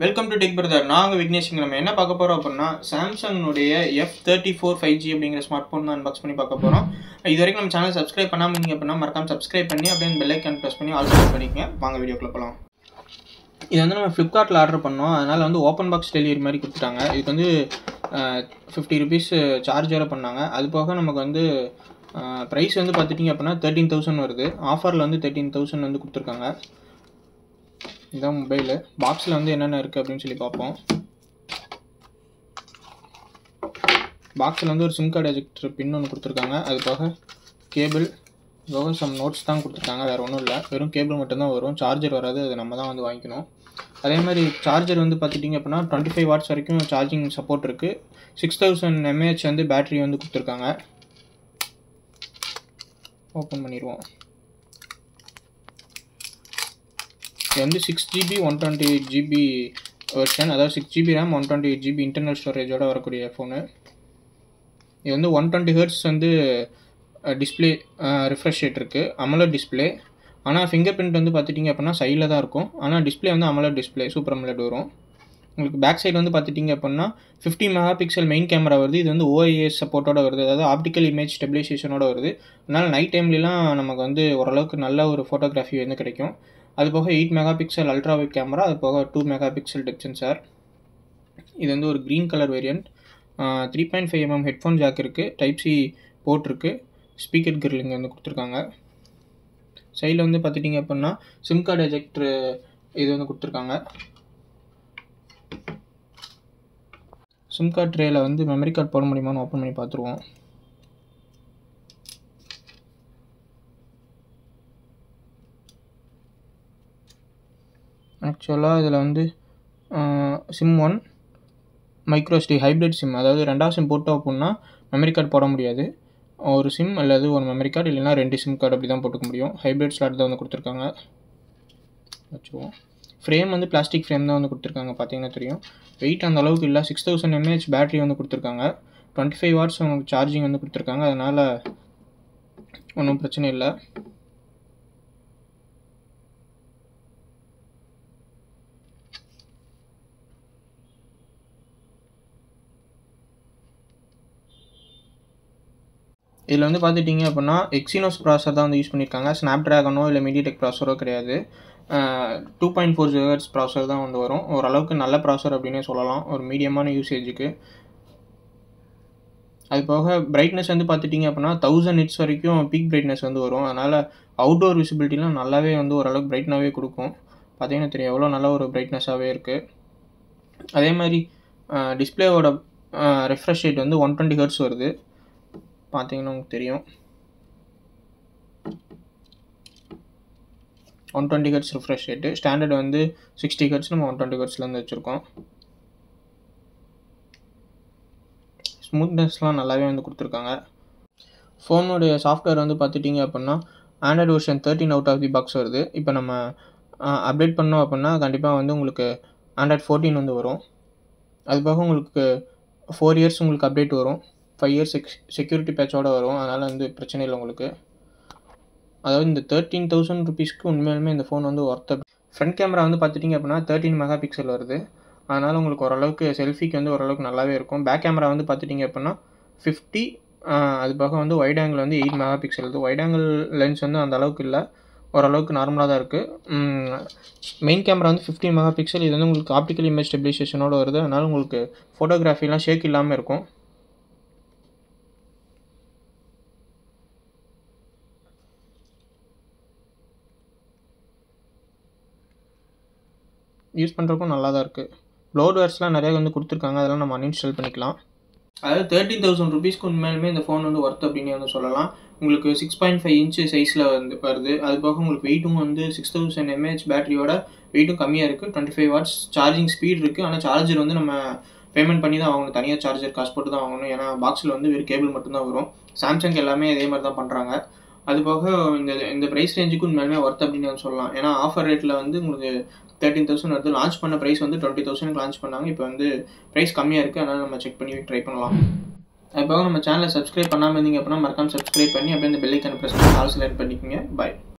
welcome to tech brother நாங்கள் விக்னேஷுங்க நம்ம என்ன பார்க்க போகிறோம் அப்படின்னா சாம்சங்னுடைய F thirty four five G அப்படிங்கிற ஸ்மார்ட் ஃபோன் தான் அன்பாக்ஸ் பண்ணி பார்க்க போகிறோம் இது வரைக்கும் நம்ம சேனல் சப்ஸ்கிரைப் பண்ணாமல் இருந்தீங்க அப்படின்னா மறக்காம சப்ஸ்கிரைப் பண்ணி அப்படியே பெல் ஐக்கான் ப்ரெஸ் பண்ணி ஆல் செலக்ட் பண்ணிக்கங்க வாங்க வீடியோக்குள்ள போகலாம் இது வந்து நம்ம ஃப்ளிப்கார்ட்டில் ஆர்டர் பண்ணோம் அதனால் வந்து ஓப்பன் பாக்ஸ் டெலிவரி மாதிரி கொடுத்துட்டாங்க இதுக்கு வந்து ஃபிஃப்டி ருபீஸ் சார்ஜ் வேறு பண்ணாங்க அது போக நமக்கு வந்து ப்ரைஸ் வந்து பார்த்துட்டிங்க அப்படின்னா தேர்ட்டீன் தௌசண்ட் வருது ஆஃபரில் வந்து தேர்ட்டீன் தௌசண்ட் வந்து கொடுத்துருக்காங்க இதான் மொபைலு பாக்ஸில் வந்து என்னென்ன இருக்குது அப்படின்னு சொல்லி பார்ப்போம் பாக்ஸில் வந்து ஒரு சிம் கார்டு எஜெக்டர் பின் ஒன்று கொடுத்துருக்காங்க அது போக கேபிள் போக சம் நோட்ஸ் தான் கொடுத்துருக்காங்க வேறு ஒன்றும் இல்லை வெறும் கேபிள் மட்டும்தான் வரும் சார்ஜர் வராது அது நம்ம தான் வந்து வாங்கிக்கணும் அதே மாதிரி சார்ஜர் வந்து பார்த்துட்டிங்க அப்படின்னா டுவெண்ட்டி ஃபைவ் வாட்ஸ் வரைக்கும் சார்ஜிங் சப்போர்ட் இருக்குது சிக்ஸ் தௌசண்ட் எம்ஏஹெச் வந்து பேட்ரி வந்து கொடுத்துருக்காங்க ஓப்பன் பண்ணிடுவோம் இது வந்து six GB one twenty eight GB version அதாவது six GB RAM one twenty eight GB internal ஸ்டோரேஜோட வரக்கூடிய ஃபோனு இது வந்து ஒன் டுவெண்ட்டி ஹெர்ட்ஸ் வந்து டிஸ்பிளே ரிஃப்ரெஷ் ரேட் இருக்குது அமலட் டிஸ்பிளே ஆனால் ஃபிங்கர் பிரிண்ட் வந்து பார்த்துட்டிங்க அப்படின்னா சைடில் தான் இருக்கும் ஆனால் டிஸ்பிளே வந்து அமலட் டிஸ்பிளே சூப்பர் அமலட் வரும் உங்களுக்கு பேக் சைடு வந்து பார்த்துட்டிங்க அப்படின்னா fifty mega pixel main camera வருது இது வந்து ஓஐஎஸ் சப்போர்ட்டோட வருது அதாவது ஆப்டிக்கல் இமேஜ் ஸ்டெபிலைசேஷனோட வருது அதனால் நைட் டைம்லலாம் நமக்கு வந்து ஓரளவுக்கு நல்ல ஒரு ஃபோட்டோகிராஃபி வந்து கிடைக்கும் அது போக eight mega pixel ultra wide camera அது போக two mega pixel depth sensor இது வந்து ஒரு green colour variant three point five MM headphone jack இருக்குது டைப் சி போர்ட் இருக்குது ஸ்பீக்கர் கிரில்லிங் வந்து கொடுத்துருக்காங்க சைடில் வந்து பார்த்துட்டிங்க அப்படின்னா சிம் கார்டு எஜெக்டர் இது வந்து கொடுத்துருக்காங்க சிம் கார்டு ட்ரேயில் வந்து மெமரி கார்டு போட முடியுமான்னு ஓப்பன் பண்ணி பார்த்துருவோம் ஆக்சுவலாக இதில் வந்து SIM one micro SD hybrid SIM அதாவது ரெண்டாவது சிம் போட்டோம் அப்படின்னா மெமரி கார்டு போட முடியாது ஒரு சிம் அல்லது ஒரு மெமரி கார்டு இல்லைனா ரெண்டு சிம் கார்டு அப்படி தான் போட்டுக்க முடியும் ஹைப்ரிட் ஸ்லாட் தான் வந்து கொடுத்துருக்காங்க வச்சுருவோம் ஃப்ரேம் வந்து பிளாஸ்டிக் ஃப்ரேம் தான் வந்து கொடுத்துருக்காங்க பார்த்தீங்கன்னா தெரியும் வெயிட் அந்த அளவுக்கு இல்லை சிக்ஸ் தௌசண்ட் எம்ஏஹெச் பேட்டரி வந்து கொடுத்துருக்காங்க டுவெண்ட்டி ஃபைவ் வாட்ஸ் உங்களுக்கு சார்ஜிங் வந்து கொடுத்துருக்காங்க அதனால் ஒன்றும் பிரச்சனை இல்லை இதில் வந்து பார்த்துட்டிங்க அப்படின்னா எக்ஸினோஸ் ப்ராசர் தான் வந்து யூஸ் பண்ணியிருக்காங்க ஸ்னாப் ட்ராகனோ இல்லை மீடியடெக் ப்ராசரோ கிடையாது டூ பாயிண்ட் ஃபோர் ஜிஹெட்ஸ் ப்ராசர் தான் வந்து வரும் ஓரளவுக்கு நல்ல ப்ராசர் அப்படின்னே சொல்லலாம் ஒரு மீடியமான யூசேஜுக்கு அது போக பிரைட்னஸ் வந்து பார்த்துட்டிங்க அப்படின்னா தௌசண்ட் நிட்ஸ் வரைக்கும் பீக் பிரைட்னஸ் வந்து வரும் அதனால் அவுட்டோர் விசிபிலிட்டிலாம் நல்லாவே வந்து ஓரளவுக்கு பிரைட்னாகவே கொடுக்கும் பார்த்தீங்கன்னா தெரியும் எவ்வளோ நல்ல ஒரு பிரைட்னஸாகவே இருக்குது அதே மாதிரி டிஸ்பிளேவோட ரெஃப்ரெஷ் ரேட் வந்து ஒன் டுவெண்ட்டி ஹர்ட்ஸ் வருது பார்த்தீங்கன்னா உங்களுக்கு தெரியும் one twenty hertz refresh rate standard வந்து சிக்ஸ்டி ஹர்ட்ஸ் நம்ம ஒன் டுவெண்ட்டி ஹர்ட்ஸ்லேருந்து வச்சுருக்கோம் ஸ்மூத்னஸ்லாம் நல்லாவே வந்து கொடுத்துருக்காங்க ஃபோனுடைய சாஃப்ட்வேர் வந்து பார்த்துட்டிங்க அப்படின்னா android version thirteen out of the box வருது இப்போ நம்ம அப்டேட் பண்ணோம் அப்படின்னா கண்டிப்பாக வந்து உங்களுக்கு ஆண்ட்ராய்ட் ஃபோர்டீன் வந்து வரும் அது போக உங்களுக்கு ஃபோர் இயர்ஸ் உங்களுக்கு அப்டேட் வரும் ஃபைவ் இயர்ஸ் செக் செக்யூரிட்டி பேட்சோடு வரும் அதனால் வந்து பிரச்சனை இல்லை உங்களுக்கு அதாவது இந்த தேர்ட்டீன் தௌசண்ட் ருபீஸ்க்கு உண்மையாலுமே இந்த ஃபோன் வந்து ஒர்த்த ஃப்ரண்ட் கேமரா வந்து பார்த்துட்டிங்க அப்படின்னா தேர்ட்டின் மெகா பிக்சல் வருது அதனால் உங்களுக்கு ஓரளவுக்கு செல்ஃபிக்கு வந்து ஓரளவுக்கு நல்லாவே இருக்கும் பேக் கேமரா வந்து பார்த்துட்டிங்க அப்படின்னா ஃபிஃப்டி அது போக வந்து ஒயிட் ஆங்கிள் வந்து எயிட் மெகா பிக்சல் இது ஒயிட் ஆங்கிள் லென்ஸ் வந்து அந்த அளவுக்கு இல்லை ஓரளவுக்கு நார்மலாக தான் இருக்குது மெயின் கேமரா வந்து ஃபிஃப்டி மெகா பிக்சல் இது வந்து உங்களுக்கு ஆப்டிக்கல் இமேஜ் ஸ்டெபிலைசேஷனோடு வருது அதனால் உங்களுக்கு ஃபோட்டோகிராஃபிலாம் ஷேக் இல்லாமல் இருக்கும் யூஸ் பண்ணுறக்கும் நல்லா தான் இருக்குது ப்ளோட்வேர்ஸ்லாம் நிறையா வந்து கொடுத்துருக்காங்க அதெல்லாம் நம்ம அன்இன்ஸ்டால் பண்ணிக்கலாம் அதாவது தேர்ட்டின் தௌசண்ட் ருபீஸ்க்கு உண்மையிலுமே இந்த ஃபோன் வந்து ஒர்த் அப்படின்னு வந்து சொல்லலாம் உங்களுக்கு சிக்ஸ் பாயிண்ட் ஃபைவ் இன்ச்சு சைஸில் வந்து வருது அது போக உங்களுக்கு வெயிட்டும் வந்து சிக்ஸ் தௌசண்ட் எம்ஏஹெச் பேட்டரியோட வெயிட்டும் கம்மியாக இருக்குது twenty five watts charging speed இருக்குது ஆனால் சார்ஜர் வந்து நம்ம பேமெண்ட் பண்ணி தான் வாங்கணும் தனியாக சார்ஜர் காசு போட்டு தான் வாங்கணும் ஏன்னா பாக்ஸில் வந்து வெறும் கேபிள் மட்டும்தான் வரும் சாம்சங் எல்லாமே அதே மாதிரி தான் பண்ணுறாங்க அது போக இந்த இந்த ப்ரைஸ் ரேஞ்சுக்கு உண்மையிலுமே ஒர்த் அப்படின்னு சொல்லலாம் ஏன்னா ஆஃபர் ரேட்டில் வந்து உங்களுக்கு தேர்ட்டின் தௌசண்ட் வருது லான்ச் பண்ண ப்ரைஸ் வந்து டுவெண்ட்டி தௌசண்ட் லான்ச் பண்ணாங்க இப்போ வந்து ப்ரைஸ் கம்மியாக இருக்குது அதனால் நம்ம செக் பண்ணி ட்ரை பண்ணலாம் அதுபோக நம்ம சேனலை சப்ஸ்கிரைப் பண்ணாமல் இருந்தீங்க அப்படின்னா மறக்காம சப்ஸ்கிரைப் பண்ணி அப்படியே இந்த பெல்லைக்கான ப்ரெஸ் பண்ணி ஆல் செலக்ட் பண்ணிக்கோங்க பாய்